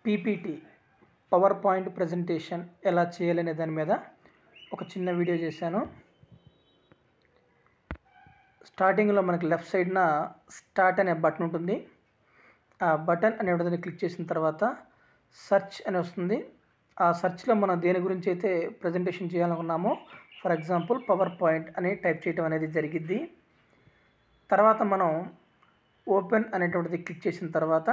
PPT power point presentation ఎలా చేయాలనే దాని మీద ఒక చిన్న వీడియో చేశాను స్టార్టింగ్లో మనకి లెఫ్ట్ సైడ్న స్టార్ట్ అనే బటన్ ఉంటుంది ఆ బటన్ అనేటిది క్లిక్ చేసిన తర్వాత సెర్చ్ అని వస్తుంది ఆ సెర్చ్లో మనం దేని గురించి అయితే ప్రజెంటేషన్ చేయాలనుకున్నామో ఫర్ ఎగ్జాంపుల్ పవర్ పాయింట్ అని టైప్ చేయడం అనేది జరిగిద్ది తర్వాత మనం ఓపెన్ అనేటువంటిది క్లిక్ చేసిన తర్వాత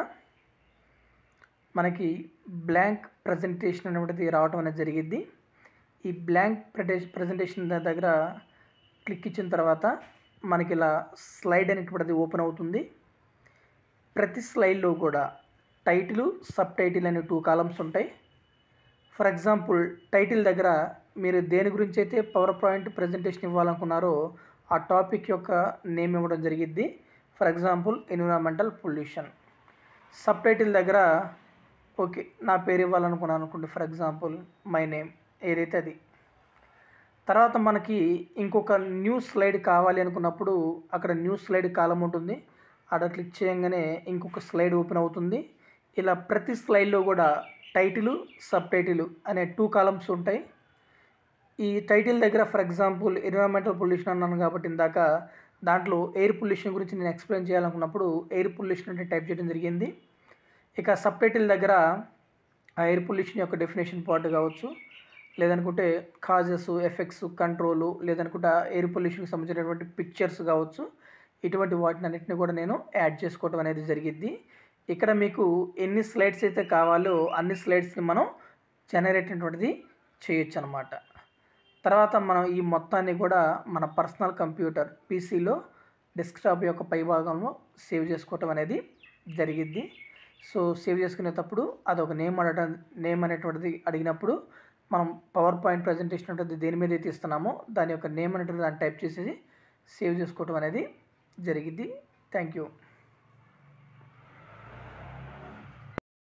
మనకి బ్లాంక్ ప్రజెంటేషన్ అనేటువంటిది రావడం అనేది జరిగిద్ది ఈ బ్లాంక్ ప్రజెంటేషన్ దగ్గర క్లిక్ ఇచ్చిన తర్వాత మనకి ఇలా స్లైడ్ అనేటువంటిది ఓపెన్ అవుతుంది ప్రతి స్లైడ్లో కూడా టైటిల్ సబ్ టైటిల్ అనే టూ కాలమ్స్ ఉంటాయి ఫర్ ఎగ్జాంపుల్ టైటిల్ దగ్గర మీరు దేని గురించి అయితే పవర్ పాయింట్ ప్రజెంటేషన్ ఇవ్వాలనుకున్నారో ఆ టాపిక్ యొక్క నేమ్ ఇవ్వడం జరిగిద్ది for example environmental pollution sub title దగ్గర ఓకే నా పేరు ఇవ్వాలనుకున్నాను అనుకోండి ఫర్ ఎగ్జాంపుల్ మై నేమ్ ఏదైతే అది తర్వాత మనకి ఇంకొక న్యూ స్లైడ్ కావాలి అనుకున్నప్పుడు అక్కడ న్యూ స్లైడ్ కాలం ఉంటుంది అక్కడ క్లిక్ చేయగానే ఇంకొక స్లైడ్ ఓపెన్ అవుతుంది ఇలా ప్రతి స్లైడ్లో కూడా టైటిల్ సబ్ టైటిల్ అనే టూ కాలమ్స్ ఉంటాయి ఈ టైటిల్ దగ్గర ఫర్ ఎగ్జాంపుల్ ఎన్విరాన్మెంటల్ పొల్యూషన్ అన్నాను కాబట్టి ఇందాక దాంట్లో ఎయిర్ పొల్యూషన్ గురించి నేను ఎక్స్ప్లెయిన్ చేయాలనుకున్నప్పుడు ఎయిర్ పొల్యూషన్ అంటే టైప్ చేయడం జరిగింది ఇక సబ్ టైటిల్ దగ్గర ఆ ఎయిర్ పొల్యూషన్ యొక్క డెఫినేషన్ పార్ట్ కావచ్చు లేదనుకుంటే కాజెస్ ఎఫెక్ట్స్ కంట్రోలు లేదనుకుంటే ఎయిర్ పొల్యూషన్కి సంబంధించినటువంటి పిక్చర్స్ కావచ్చు ఇటువంటి వాటిని అన్నింటిని కూడా నేను యాడ్ చేసుకోవడం అనేది జరిగిద్ది ఇక్కడ మీకు ఎన్ని స్లైడ్స్ అయితే కావాలో అన్ని స్లైడ్స్ని మనం జనరేట్ అనేటువంటిది చేయొచ్చు అనమాట తర్వాత మనం ఈ మొత్తాన్ని కూడా మన పర్సనల్ కంప్యూటర్ పీసీలో డెస్క్టాప్ యొక్క పై భాగంలో సేవ్ చేసుకోవటం అనేది జరిగిద్ది సో సేవ్ చేసుకునేటప్పుడు అదొక నేమ్ అడగడం నేమ్ అనేటువంటిది అడిగినప్పుడు మనం పవర్ పాయింట్ ప్రజెంటేషన్ ఉంటుంది దేని మీద అయితే ఇస్తున్నామో దాని యొక్క నేమ్ అనేటువంటి దాన్ని టైప్ చేసేసి సేవ్ చేసుకోవటం అనేది జరిగిద్ది థ్యాంక్ యూ